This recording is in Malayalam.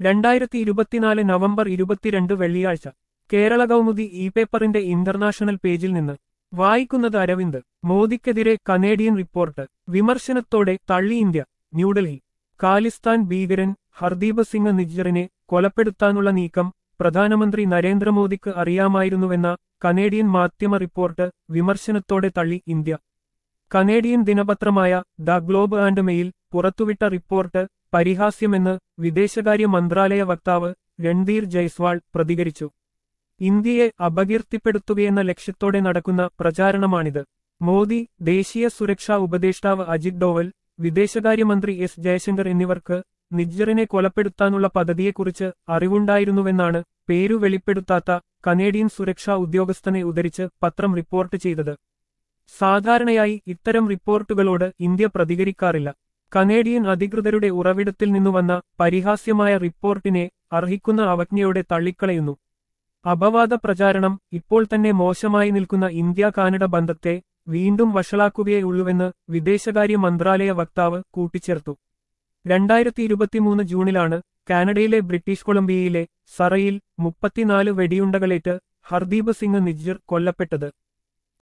രണ്ടായിരത്തി ഇരുപത്തിനാല് നവംബർ ഇരുപത്തിരണ്ട് വെള്ളിയാഴ്ച കേരള കൗമുദി ഇ പേപ്പറിന്റെ ഇന്റർനാഷണൽ പേജിൽ നിന്ന് വായിക്കുന്നത് അരവിന്ദ് മോദിക്കെതിരെ കനേഡിയൻ റിപ്പോർട്ട് വിമർശനത്തോടെ തള്ളി ഇന്ത്യ ന്യൂഡൽഹി ഖാലിസ്ഥാൻ ഭീകരൻ ഹർദീപ് സിംഗ് നിജ്ജറിനെ കൊലപ്പെടുത്താനുള്ള നീക്കം പ്രധാനമന്ത്രി നരേന്ദ്രമോദിക്ക് അറിയാമായിരുന്നുവെന്ന കനേഡിയൻ മാധ്യമ റിപ്പോർട്ട് വിമർശനത്തോടെ തള്ളി ഇന്ത്യ കനേഡിയൻ ദിനപത്രമായ ദ ഗ്ലോബ് ആൻഡ് മെയിൽ പുറത്തുവിട്ട റിപ്പോർട്ട് പരിഹാസ്യമെന്ന് വിദേശകാര്യ മന്ത്രാലയ വക്താവ് രൺധീർ ജയ്സ്വാൾ പ്രതികരിച്ചു ഇന്ത്യയെ അപകീർത്തിപ്പെടുത്തുകയെന്ന ലക്ഷ്യത്തോടെ നടക്കുന്ന പ്രചാരണമാണിത് മോദി ദേശീയ സുരക്ഷാ ഉപദേഷ്ടാവ് അജിത് ഡോവൽ വിദേശകാര്യമന്ത്രി എസ് ജയശങ്കർ എന്നിവർക്ക് നിജ്ജറിനെ കൊലപ്പെടുത്താനുള്ള പദ്ധതിയെക്കുറിച്ച് അറിവുണ്ടായിരുന്നുവെന്നാണ് പേരു വെളിപ്പെടുത്താത്ത കനേഡിയൻ സുരക്ഷാ ഉദ്യോഗസ്ഥനെ ഉദ്ധരിച്ച് പത്രം റിപ്പോർട്ട് ചെയ്തത് സാധാരണയായി ഇത്തരം റിപ്പോർട്ടുകളോട് ഇന്ത്യ പ്രതികരിക്കാറില്ല കനേഡിയൻ അധികൃതരുടെ ഉറവിടത്തിൽ നിന്നുവന്ന പരിഹാസ്യമായ റിപ്പോർട്ടിനെ അർഹിക്കുന്ന അവജ്ഞയോടെ തള്ളിക്കളയുന്നു അപവാദ പ്രചാരണം ഇപ്പോൾ തന്നെ മോശമായി നിൽക്കുന്ന ഇന്ത്യ കാനഡ ബന്ധത്തെ വീണ്ടും വഷളാക്കുകയുള്ളൂവെന്ന് വിദേശകാര്യ മന്ത്രാലയ വക്താവ് കൂട്ടിച്ചേർത്തു രണ്ടായിരത്തി ഇരുപത്തിമൂന്ന് ജൂണിലാണ് കാനഡയിലെ ബ്രിട്ടീഷ് കൊളംബിയയിലെ സറയിൽ മുപ്പത്തിനാല് വെടിയുണ്ടകളേറ്റ് ഹർദീപ് സിംഗ് നിജ്ജർ കൊല്ലപ്പെട്ടത്